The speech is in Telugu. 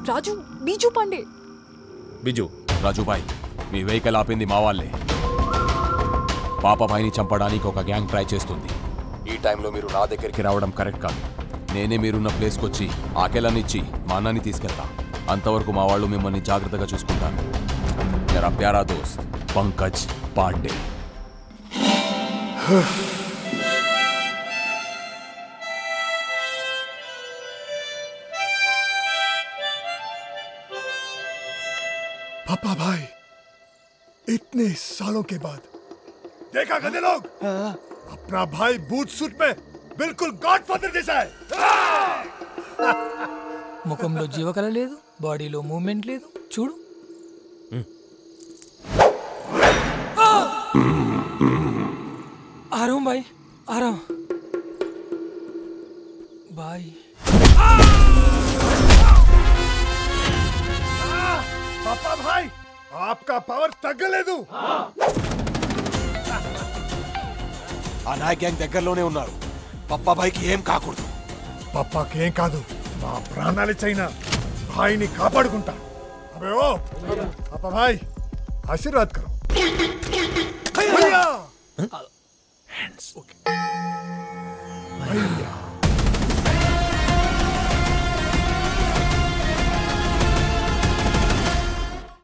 రాజు బీజు పాండే బిజు రాజుభాయ్ మీ వెహికల్ ఆపింది మా వాళ్ళే పాపభాయిని చంపడానికి ఒక గ్యాంగ్ ట్రై చేస్తుంది ఈ టైంలో మీరు నా దగ్గరికి రావడం కరెక్ట్ కాదు నేనే మీరున్న ప్లేస్కి వచ్చి ఆకెలనిచ్చి మా అన్నని తీసుకెళ్తా అంతవరకు మా వాళ్ళు మిమ్మల్ని జాగ్రత్తగా చూసుకుంటారు జరా ప్యారా దోస్త్ పంకజ్ పాండే पापा भाई इतने सालों के बाद देखा गधे लोग अपना भाई बूट सूट में बिल्कुल गॉडफादर जैसा है ముఖంలో జీవకళ లేదు బాడీలో మూమెంట్ లేదు చూడు ఆరాం బాయ్ ఆరాం బాయ్ पापा भाई आपका पावर తగ్గలేదు ఆ నాయ్ గ్యాంగ్ దగ్గరలోనే ఉన్నారు పప్పాభాయికి ఏం కాకూడదు పప్పాకేం కాదు నా ప్రాణాలు చైనా భాయిని కాపాడుకుంటా అబే ఓ పాపా భాయ్ ఆశీర్వాద్ కరో భయ్యా భయ్యా